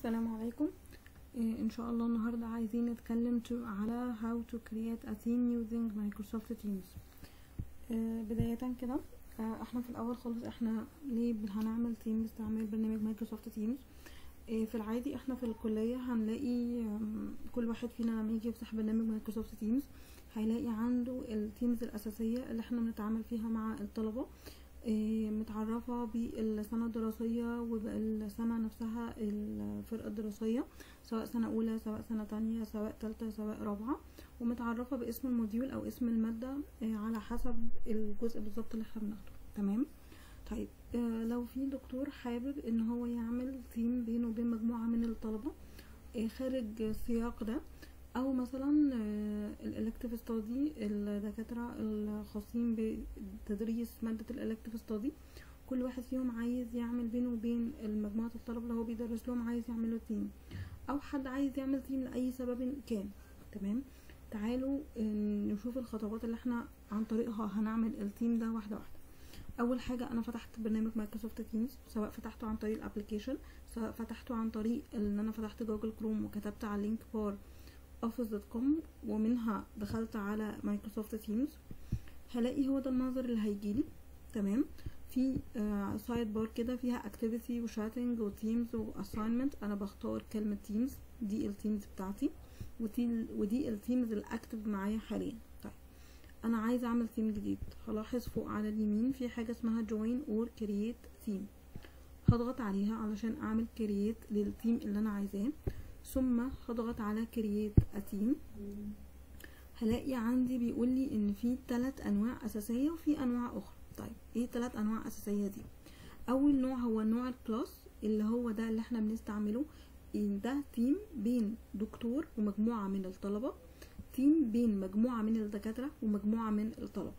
السلام عليكم إيه ان شاء الله النهارده عايزين نتكلم تو- على how to create a team using Microsoft Teams إيه بداية كده آه، احنا في الاول خالص احنا ليه بن- هنعمل تيم باستعمال برنامج مايكروسوفت تيمز إيه في العادي احنا في الكلية هنلاقي آم، كل واحد فينا لما يجي يفتح برنامج مايكروسوفت تيمز هيلاقي عنده التيمز الأساسية اللي احنا بنتعامل فيها مع الطلبة إيه، متعرفة بالسنة الدراسية وبالسنة نفسها الفرقة الدراسية سواء سنة أولى سواء سنة تانية سواء تالتة سواء رابعة ومتعرفة باسم الموديول أو اسم المادة إيه، على حسب الجزء بالظبط اللي احنا بناخده تمام طيب آه، لو في دكتور حابب ان هو يعمل تيم بينه وبين مجموعة من الطلبة آه، خارج السياق ده او مثلا الالكتيف ستادي الدكاترة الخاصين بتدريس مادة الالكتيف ستادي كل واحد فيهم عايز يعمل بينه وبين مجموعة الطلبة اللي هو بيدرس لهم عايز يعملوا تيم او حد عايز يعمل تيم لاي سبب كان تمام تعالوا آه، نشوف الخطوات اللي احنا عن طريقها هنعمل التيم ده واحدة واحدة اول حاجه انا فتحت برنامج مايكروسوفت تيمز سواء فتحته عن طريق الابلكيشن سواء فتحته عن طريق ان انا فتحت جوجل كروم وكتبت على اللينك بار اوفيس دوت كوم ومنها دخلت على مايكروسوفت تيمز هلاقي هو ده المنظر اللي هيجيلي تمام في سايد بار كده فيها اكتيفيتي وشاتنج وتيمز واساينمنت انا بختار كلمه تيمز دي التيمز بتاعتي ودي ودي التيمز الاكتف معايا حاليا طيب انا عايزه اعمل تيم جديد هلاحظ فوق على اليمين في حاجه اسمها join or create theme هضغط عليها علشان اعمل create للتيم اللي انا عايزاه ثم هضغط على create a team هلاقي عندي بيقول لي ان في ثلاث انواع اساسيه وفي انواع اخرى طيب ايه ثلاث انواع اساسيه دي اول نوع هو نوع الكلاس اللي هو ده اللي احنا بنستعمله إن ده تيم بين دكتور ومجموعه من الطلبه تيم بين مجموعة من الدكاترة ومجموعة من الطلبة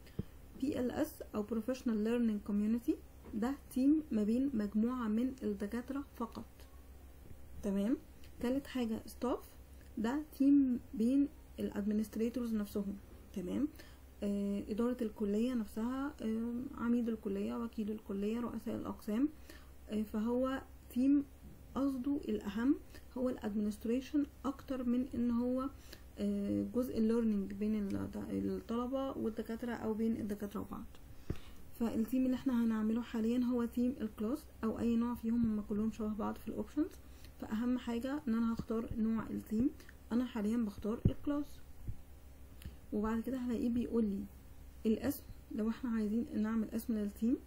PLS أو Professional Learning Community ده تيم ما بين مجموعة من الدكاترة فقط تمام تالت حاجة staff ده تيم بين الادمنستريتورز نفسهم تمام آه إدارة الكلية نفسها آه عميد الكلية وكيل الكلية رؤساء الأقسام آه فهو تيم قصده الأهم هو الادمنستريشن أكتر من إن هو آه، جزء الليرنينج بين الد- الطلبة والدكاترة أو بين الدكاترة وبعض فالتيم اللي احنا هنعمله حاليا هو تيم الكلاس أو أي نوع فيهم هم كلهم شبه بعض في الأوبشنز فأهم حاجة إن أنا هختار نوع التيم أنا حاليا بختار الكلاس وبعد كده هلاقيه بيقول لي الاسم لو احنا عايزين نعمل اسم للتيم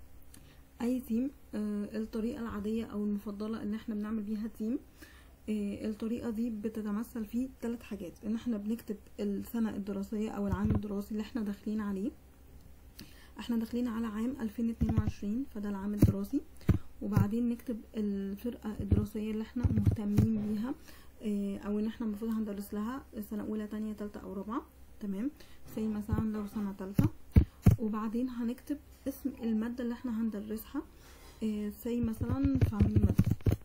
اي تيم آه الطريقه العاديه او المفضله ان احنا بنعمل بيها تيم آه، الطريقة دي بتتمثل في ثلاث حاجات ان احنا بنكتب السنة الدراسية او العام الدراسي اللي احنا داخلين عليه احنا داخلين على عام 2022 فده العام الدراسي وبعدين نكتب الفرقة الدراسية اللي احنا مهتمين بيها آه، او ان احنا المفروض هندرس لها سنة اولى تانية تالتة او رابعة تمام زي مثلا لو سنة تالتة وبعدين هنكتب اسم المادة اللي احنا هندرسها زي مثلا فاميلي مادة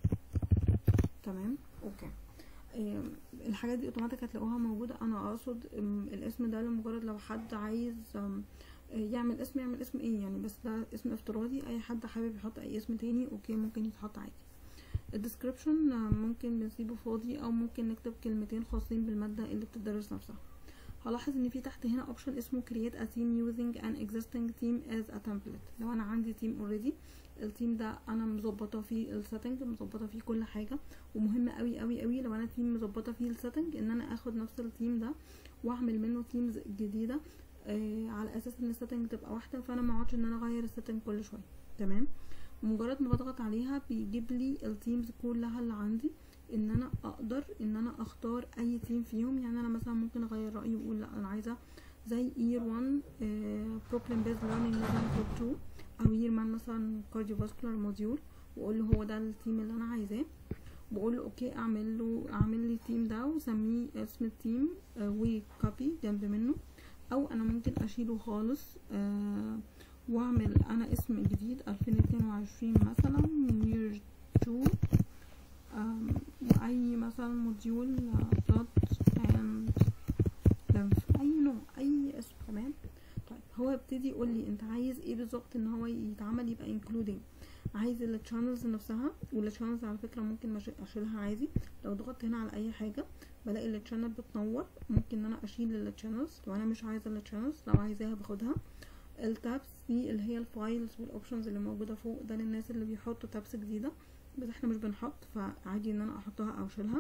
تمام اوكي آم، الحاجات دي اوتوماتيك هتلاقوها موجودة انا اقصد آم، الاسم ده لمجرد لو حد عايز آم، آه، يعمل اسم يعمل اسم ايه يعني بس ده اسم افتراضي اي حد حابب يحط اي اسم تاني اوكي ممكن يتحط عادي الديسكريبشن ممكن بنسيبه فاضي او ممكن نكتب كلمتين خاصين بالمادة اللي بتدرس نفسها هلاحظ ان في تحت هنا اوبشن اسمه create a team using an existing team as a template لو انا عندي تيم already التيم ده انا مظبطه فيه السيتنج مظبطه فيه كل حاجه ومهم قوي قوي قوي لو انا تيم مظبطه فيه السيتنج ان انا اخد نفس التيم ده واعمل منه تيمز جديده آه على اساس ان السيتنج تبقى واحده فانا ما اقعدش ان انا اغير السيتنج كل شويه تمام مجرد ما بضغط عليها بيجيب لي التيمز كلها اللي عندي ان انا اقدر ان انا اختار اي تيم فيهم يعني انا مثلا ممكن اغير رايي واقول لا انا عايزه زي year 1 آه problem based learning مثلا group 2 او year 1 مثلا cardiovascular module واقول له هو ده التيم اللي انا عايزاه بقول له اوكي اعمل له اعمل لي التيم ده وسميه اسم التيم آه وكوبي جنب منه او انا ممكن اشيله خالص آه واعمل انا اسم جديد 2022 مثلا year 2 آم، واي مثلا موديول بلاد اند lymph اي نوع اي اسم تمام طيب هو يبتدي يقول لي انت عايز ايه بالظبط ان هو يتعمل يبقى including عايز التشانلز نفسها والتشانلز على فكره ممكن مش- اشيلها عادي لو ضغطت هنا على اي حاجه بلاقي التشانل بتنور ممكن ان انا اشيل التشانلز لو انا مش عايزه التشانلز لو عايزاها باخدها التابس دي اللي هي الفايلز والاوبشنز اللي موجوده فوق ده للناس اللي بيحطوا تابس جديده بس احنا مش بنحط فعادي ان انا احطها او اشيلها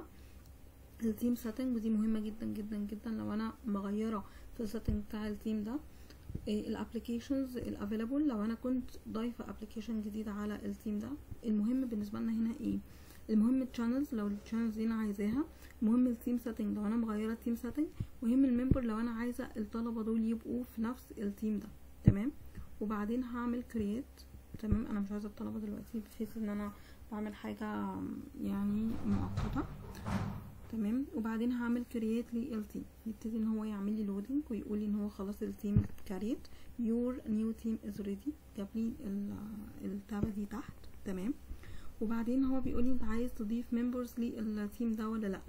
التيم سيتنج ودي مهمه جدا جدا جدا لو انا مغيره في السيتنج بتاع التيم ده الابلكيشنز الافيلابل لو انا كنت ضايفه ابلكيشن جديد على التيم ده المهم بالنسبه لنا هنا ايه المهم الشانلز لو الشانلز دي انا عايزاها مهم التيم سيتنج لو انا مغيره التيم سيتنج مهم الممبر لو انا عايزه الطلبه دول يبقوا في نفس التيم ده تمام وبعدين هعمل كرييت تمام انا مش عايزه الطلبه دلوقتي بحيث ان انا بعمل حاجه يعني مؤقته تمام وبعدين هعمل كرييت للتيم يبتدي ان هو يعمل لي لودنج ويقول لي ان هو خلاص التيم كريت يور نيو تيم از ريدي جاب لي ال- التابه دي تحت تمام وبعدين هو بيقول لي انت عايز تضيف ممبرز للتيم ده ولا لا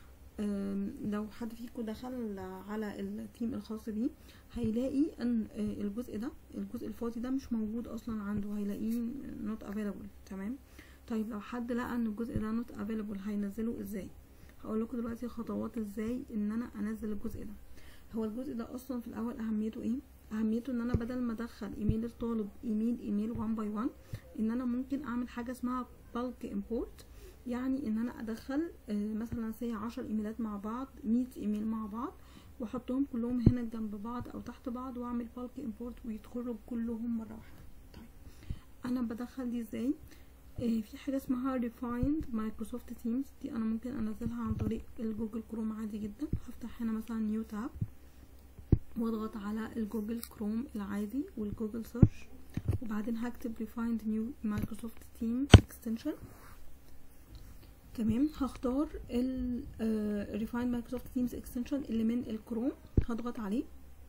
أم، لو حد فيكم دخل على التيم الخاص بيه هيلاقي ان آه، الجزء ده الجزء الفاضي ده مش موجود اصلا عنده هيلاقيه not available تمام طيب لو حد لقى ان الجزء ده not available هينزله ازاي هقول لكم دلوقتي خطوات ازاي ان انا انزل الجزء ده هو الجزء ده اصلا في الاول اهميته ايه اهميته ان انا بدل ما ادخل ايميل الطالب ايميل ايميل 1 باي 1 ان انا ممكن اعمل حاجه اسمها bulk import يعني ان انا ادخل آه، مثلا سي 10 ايميلات مع بعض 100 ايميل مع بعض واحطهم كلهم هنا جنب بعض او تحت بعض واعمل bulk import ويدخلوا كلهم مره واحده طيب انا بدخل دي ازاي آه، في حاجه اسمها refined microsoft teams دي انا ممكن انزلها عن طريق الجوجل كروم عادي جدا هفتح هنا مثلا نيو تاب واضغط على الجوجل كروم العادي والجوجل سيرش وبعدين هكتب refined new microsoft team extension تمام هختار ال آه، refined microsoft teams extension اللي من الكروم هضغط عليه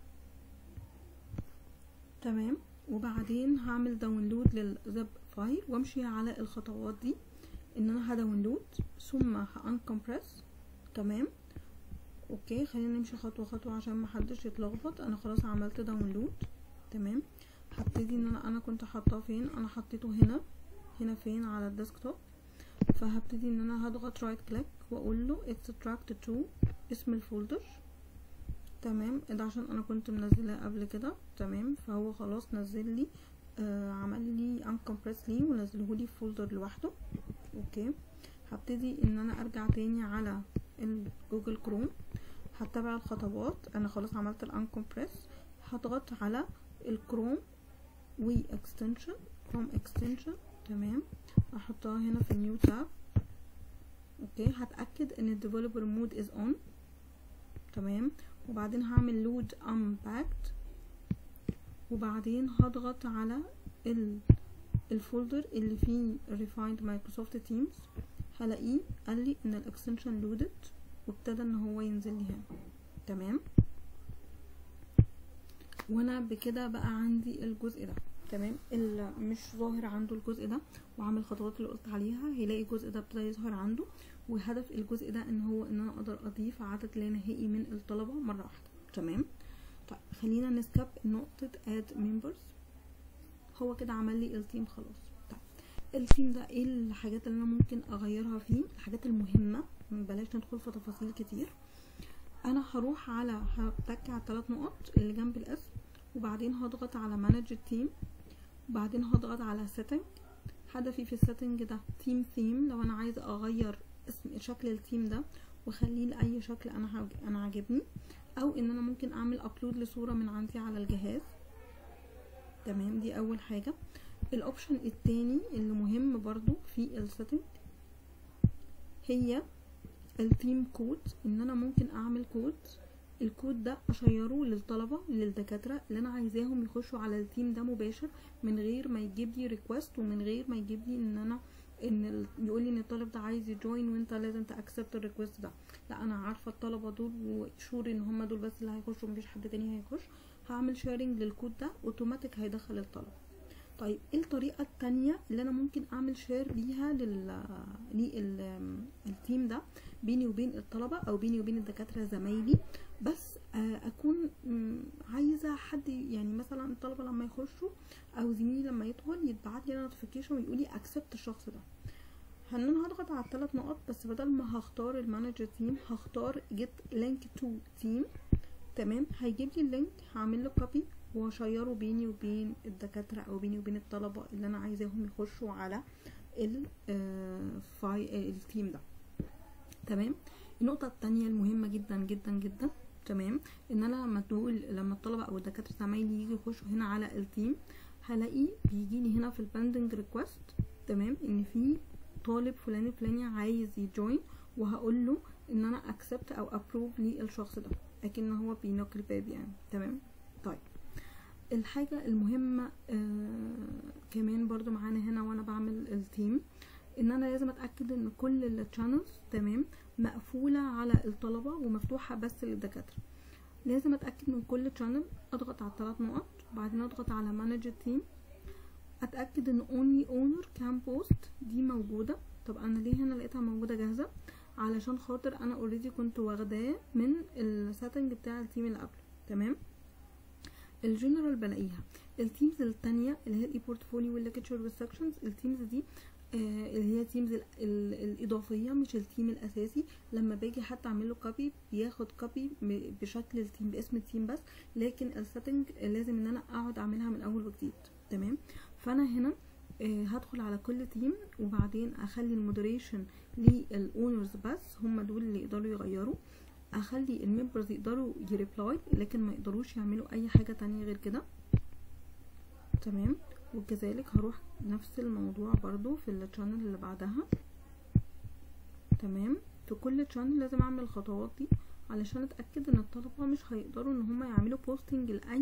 تمام وبعدين هعمل داونلود للزب فايل وامشي على الخطوات دي ان انا هداونلود ثم هانكمبرس تمام اوكي خلينا نمشي خطوه خطوه عشان محدش يتلخبط انا خلاص عملت داونلود تمام هبتدي ان انا انا كنت حاطاه فين انا حطيته هنا هنا فين على الديسكتوب فهبتدي ان انا هضغط رايت كليك واقول له extract to اسم الفولدر تمام ده عشان انا كنت منزلاه قبل كده تمام فهو خلاص نزل لي آه عمل لي uncompress ليه ونزله لي في فولدر لوحده اوكي هبتدي ان انا ارجع تاني على الجوجل كروم هتبع الخطوات انا خلاص عملت الانكمبريس هضغط على الكروم و extension كروم extension تمام احطها هنا في النيو تاب اوكي هتاكد ان الديفلوبر مود از اون تمام وبعدين هعمل لود unpacked وبعدين هضغط على ال الفولدر اللي فيه refined Microsoft Teams هلاقيه قال لي ان الاكستنشن لودد وابتدى ان هو ينزل لي هنا تمام وانا بكده بقى عندي الجزء ده تمام اللي مش ظاهر عنده الجزء ده وعامل الخطوات اللي قلت عليها هيلاقي الجزء ده ابتدى يظهر عنده وهدف الجزء ده ان هو ان انا اقدر اضيف عدد لا نهائي من الطلبه مره واحده تمام طيب خلينا نسكب نقطه اد ممبرز هو كده عمل لي التيم خلاص طيب التيم ده ايه الحاجات اللي انا ممكن اغيرها فيه الحاجات المهمه بلاش ندخل في تفاصيل كتير انا هروح على هتك على الثلاث نقط اللي جنب الاسم وبعدين هضغط على مانج التيم وبعدين هضغط على سيتنج هدفي في السيتنج ده تيم ثيم لو انا عايزه اغير اسم شكل التيم ده واخليه لاي شكل انا حاج... انا عاجبني او ان انا ممكن اعمل ابلود لصوره من عندي على الجهاز تمام دي اول حاجه الاوبشن التاني اللي مهم برضو في السيتنج هي التيم كود ان انا ممكن اعمل كود الكود ده اشيره للطلبه للدكاتره اللي انا عايزاهم يخشوا على التيم ده مباشر من غير ما يجيب لي ريكوست ومن غير ما يجيب لي ان انا ان ال... يقول لي ان الطالب ده عايز يجوين وانت لازم تاكسبت الريكوست ده لا انا عارفه الطلبه دول وشور ان هم دول بس اللي هيخشوا مفيش حد تاني هيخش هعمل شيرنج للكود ده اوتوماتيك هيدخل الطلبه طيب ايه الطريقه التانية اللي انا ممكن اعمل شير ليها لل للتيم ده بيني وبين الطلبه او بيني وبين الدكاتره زمايلي بس آه، اكون مم، عايزه حد يعني مثلا الطلبه لما يخشوا او زميلي لما يدخل يتبعت لي نوتيفيكيشن ويقول لي اكسبت الشخص ده هن هضغط على الثلاث نقط بس بدل ما هختار المانجر تيم هختار جيت لينك تو تيم تمام هيجيب لي اللينك هعمل له كوبي وهشيره بيني وبين الدكاتره او بيني وبين الطلبه اللي انا عايزاهم يخشوا على ال آه، فاي آه، التيم ده تمام النقطه التانية المهمه جدا جدا جدا تمام ان انا لما تقول لما الطلبه او الدكاتره زمايلي يجوا يخشوا هنا على التيم هلاقي بيجي لي هنا في البندنج ريكوست تمام ان في طالب فلاني فلاني عايز يجوين وهقول له ان انا اكسبت او ابروف للشخص ده اكن هو بينوك الباب يعني تمام طيب الحاجة المهمة آه كمان برضو معانا هنا وانا بعمل التيم ان انا لازم اتاكد ان كل التشانلز تمام مقفولة على الطلبة ومفتوحة بس للدكاترة لازم اتاكد من كل تشانل اضغط على الثلاث نقط وبعدين اضغط على مانج تيم اتاكد ان only owner can post دي موجوده طب انا ليه هنا لقيتها موجوده جاهزه علشان خاطر انا اوريدي كنت واخداه من السيتنج بتاع التيم اللي قبله تمام الجنرال بلاقيها التيمز التانية اللي هي الاي بورتفوليو والليكتشر والسكشنز التيمز دي آه اللي هي تيمز ال- ال- الاضافيه مش التيم الاساسي لما باجي حتى اعمل له كوبي بياخد كوبي بشكل التيم باسم التيم بس لكن السيتنج لازم ان انا اقعد اعملها من اول وجديد تمام فانا هنا آه هدخل على كل تيم وبعدين اخلي المودريشن للاونرز بس هم دول اللي يقدروا يغيروا اخلي الممبرز يقدروا يريبلاي لكن ما يقدروش يعملوا اي حاجه تانية غير كده تمام وكذلك هروح نفس الموضوع برضو في الشانل اللي بعدها تمام في كل شانل لازم اعمل الخطوات دي علشان اتاكد ان الطلبه مش هيقدروا ان هم يعملوا بوستنج لاي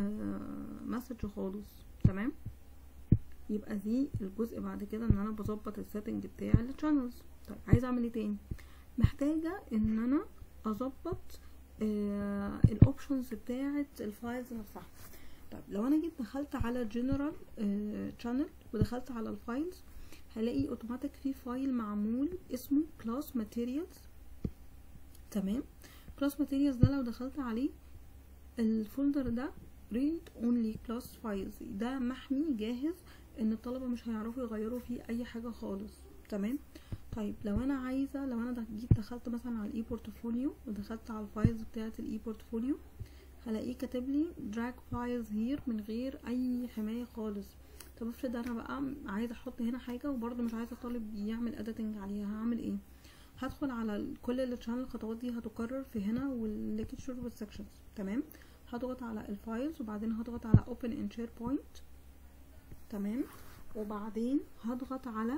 مسج خالص تمام يبقى دي الجزء بعد كده ان انا بظبط السيتنج بتاع الشانلز طيب عايزه اعمل ايه تاني محتاجه ان انا اظبط آه الاوبشنز بتاعه الفايلز نفسها طيب لو انا جيت دخلت على جنرال شانل ودخلت على الفايلز هلاقي اوتوماتيك في فايل معمول اسمه كلاس ماتيريالز تمام كلاس ماتيريالز ده لو دخلت عليه الفولدر ده read only class files ده محمي جاهز ان الطلبه مش هيعرفوا يغيروا فيه اي حاجه خالص تمام طيب لو انا عايزه لو انا جيت دخلت مثلا على الاي بورتفوليو ودخلت على الفايلز بتاعه الاي بورتفوليو هلاقيه كاتب لي drag files here من غير اي حمايه خالص طب افرض انا بقى عايزه احط هنا حاجه وبرده مش عايزه الطالب يعمل editing عليها هعمل ايه هدخل على كل الشانل الخطوات دي هتكرر في هنا والليكتشر والسكشنز تمام هضغط على الفايلز وبعدين هضغط على open in SharePoint تمام وبعدين هضغط على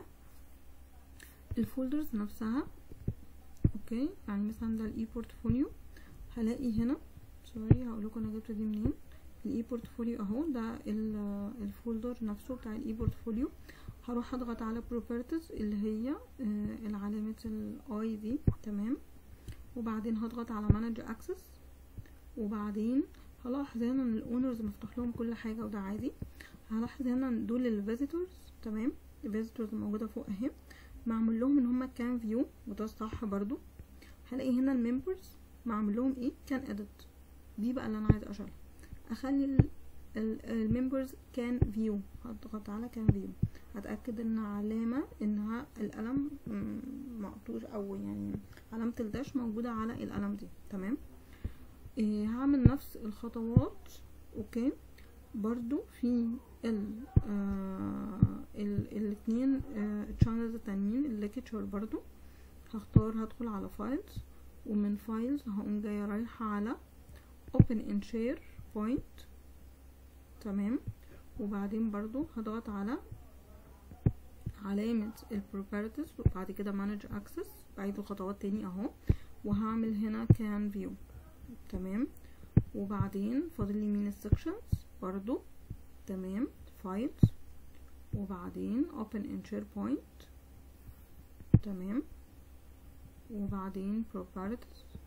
الفولدرز نفسها اوكي يعني مثلا ده الاي بورتفوليو هلاقي هنا سوري هقول لكم انا جبت دي منين الاي بورتفوليو اهو ده الفولدر نفسه بتاع الاي بورتفوليو هروح اضغط على properties اللي هي آه العلامة الاي دي تمام وبعدين هضغط على manage access وبعدين هلاحظ هنا ان الاونرز مفتوح لهم كل حاجة وده عادي هلاحظ هنا ان دول الفيزيتورز تمام الفيزيتورز موجودة فوق اهي معمول لهم ان هما كان فيو وده صح برضو هلاقي هنا الممبرز معمول لهم ايه كان اديت دي بقى اللي انا عايزه اشيلها اخلي الممبرز كان فيو هضغط على كان فيو هتاكد ان علامه انها القلم مقطوش او يعني علامه الداش موجوده على القلم دي تمام إيه هعمل نفس الخطوات اوكي برضو في ال آه ال الاتنين تشانلز آه التانيين الليكتشر برضو هختار هدخل على فايلز ومن فايلز هقوم جايه رايحه على open in share point تمام وبعدين برضو هضغط على علامة ال properties وبعد كده manage access بعيد الخطوات تاني اهو وهعمل هنا can view تمام وبعدين فاضل لي مين sections برضو تمام files وبعدين open in SharePoint تمام وبعدين properties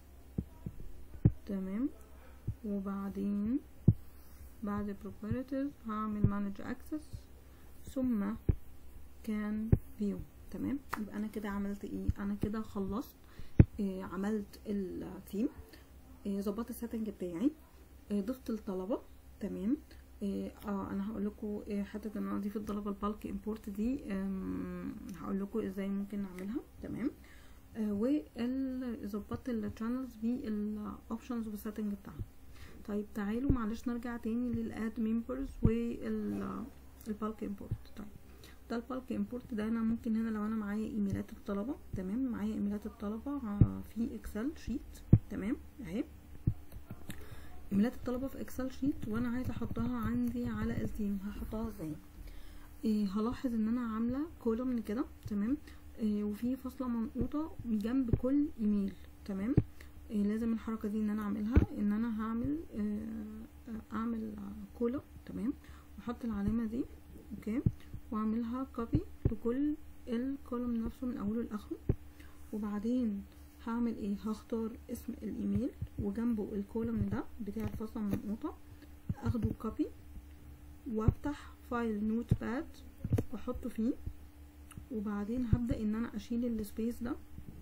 تمام وبعدين بعد properties هعمل manage access ثم كان view تمام يبقى انا كده عملت ايه انا كده خلصت إيه عملت الثيم آه، ظبطت السيتنج بتاعي آه، ضفت الطلبه تمام اه آه، انا هقول لكم حته ان انا اضيف الطلبه البالك امبورت دي هقول لكم ازاي ممكن نعملها تمام آه وظبطت الشانلز بالاوبشنز والسيتنج بتاعها طيب تعالوا معلش نرجع تاني للاد ممبرز والبالك امبورت طيب ده البالك امبورت ده انا ممكن هنا لو انا معايا ايميلات الطلبه تمام معايا ايميلات الطلبه في اكسل شيت تمام اهي ايميلات الطلبه في اكسل شيت وانا عايزه احطها عندي على التيم هحطها ازاي إيه هلاحظ ان انا عامله كولوم كده تمام إيه وفي فاصله منقوطه جنب كل ايميل تمام إيه لازم الحركه دي ان انا اعملها ان انا هعمل إيه اعمل كولوم تمام واحط العلامه دي اوكي واعملها كوبي لكل الكولوم نفسه من اوله لاخره وبعدين هعمل ايه هختار اسم الايميل وجنبه الكولوم ده بتاع الفصل المنقوطة اخده كوبي وافتح فايل نوت باد واحطه فيه وبعدين هبدأ ان انا اشيل السبيس ده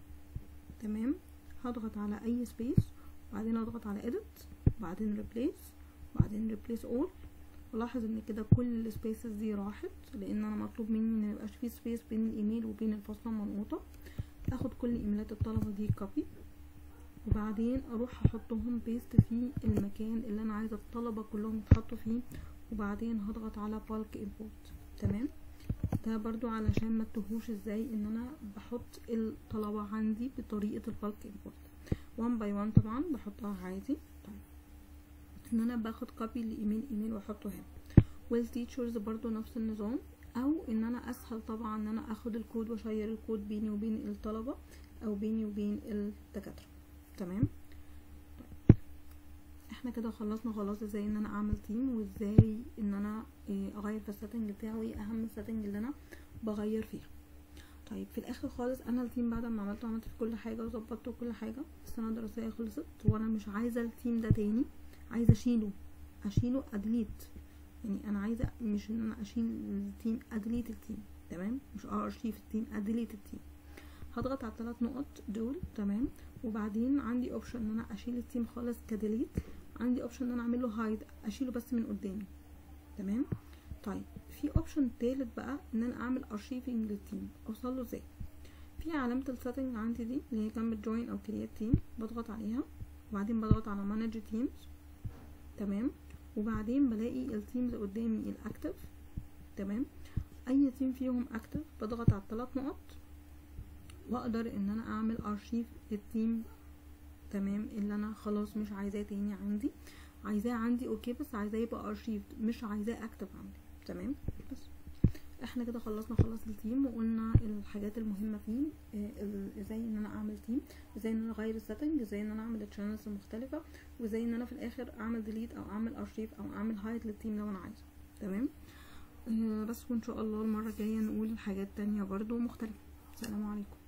تمام هضغط على اي سبيس وبعدين اضغط على edit وبعدين replace وبعدين replace all ولاحظ ان كده كل السبيسز دي راحت لان انا مطلوب مني ان ميبقاش فيه سبيس بين الايميل وبين الفصلة المنقوطة اخد كل ايميلات الطلبة دي كوبي وبعدين اروح احطهم بيست في المكان اللي انا عايزه الطلبه كلهم يتحطوا فيه وبعدين هضغط على بالك امبورت تمام ده برضو علشان ما تتوهوش ازاي ان انا بحط الطلبه عندي بطريقه البالك امبورت وان باي وان طبعا بحطها عادي طيب ان انا باخد كوبي لايميل ايميل واحطه هنا والتيتشرز برضو نفس النظام او ان انا اسهل طبعا ان انا اخد الكود واشير الكود بيني وبين الطلبه او بيني وبين الدكاتره تمام طيب. احنا كده خلصنا خلاص ازاي ان انا اعمل تيم وازاي ان انا اغير في السيتنج بتاعه وايه اهم السيتنج اللي انا بغير فيها طيب في الاخر خالص انا التيم بعد ما عملته عملت في كل حاجه وظبطته كل حاجه السنه الدراسيه خلصت وانا مش عايزه التيم ده تاني عايزه اشيله اشيله ادليت يعني انا عايزه مش ان انا اشيل التيم ادليت التيم تمام مش ارشيف التيم ادليت التيم هضغط على الثلاث نقط دول تمام وبعدين عندي اوبشن ان انا اشيل التيم خالص كديليت عندي اوبشن ان انا اعمل له هايد اشيله بس من قدامي تمام طيب في اوبشن تالت بقى ان انا اعمل ارشيفنج للتيم اوصل له ازاي في علامه السيتنج عندي دي اللي هي جنب جوين او كرييت تيم بضغط عليها وبعدين بضغط على مانج تيمز تمام وبعدين بلاقي التيمز قدامي الاكتف تمام اي تيم فيهم اكتف بضغط على الثلاث نقط واقدر ان انا اعمل ارشيف للتيم تمام اللي انا خلاص مش عايزاه تاني عندي عايزاه عندي اوكي بس عايزاه يبقى ارشيف مش عايزاه اكتف عندي تمام بس احنا كده خلصنا خلاص التيم وقلنا الحاجات المهمه فيه ازاي ان انا اعمل تيم ازاي ان انا اغير السيتنج ازاي ان انا اعمل الشانلز المختلفه وازاي ان انا في الاخر اعمل ديليت او اعمل ارشيف او اعمل هايد للتيم لو انا عايزه تمام آه بس وان شاء الله المره الجايه نقول حاجات تانية برضو مختلفه السلام عليكم